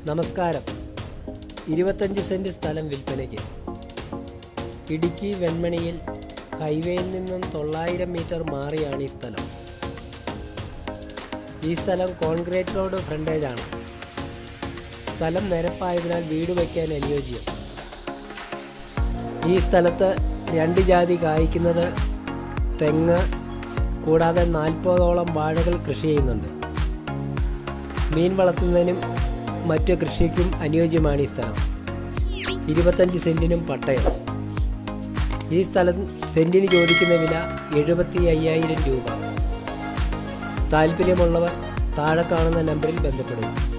നമസ്കാരം ഇരുപത്തഞ്ച് സെൻറ്റ് സ്ഥലം വിൽപ്പനയ്ക്ക് ഇടുക്കി വെൺമണിയിൽ ഹൈവേയിൽ നിന്നും തൊള്ളായിരം മീറ്റർ മാറിയാണ് ഈ സ്ഥലം ഈ സ്ഥലം കോൺക്രീറ്റ് റോഡ് ഫ്രണ്ടേജാണ് സ്ഥലം നിരപ്പായതിനാൽ വീട് വയ്ക്കാൻ അനുയോജ്യം ഈ സ്ഥലത്ത് രണ്ട് ജാതി കായ്ക്കുന്നത് തെങ്ങ് കൂടാതെ നാൽപ്പതോളം വാഴകൾ കൃഷി ചെയ്യുന്നുണ്ട് മീൻ വളർത്തുന്നതിനും മറ്റു കൃഷിക്കും അനുയോജ്യമാണ് ഈ സ്ഥലം ഇരുപത്തഞ്ച് സെൻറ്റിനും പട്ടയം ഈ സ്ഥലം സെൻറ്റിന് ചോദിക്കുന്ന വില എഴുപത്തി അയ്യായിരം രൂപ താല്പര്യമുള്ളവർ താഴെ കാണുന്ന നമ്പറിൽ ബന്ധപ്പെടുക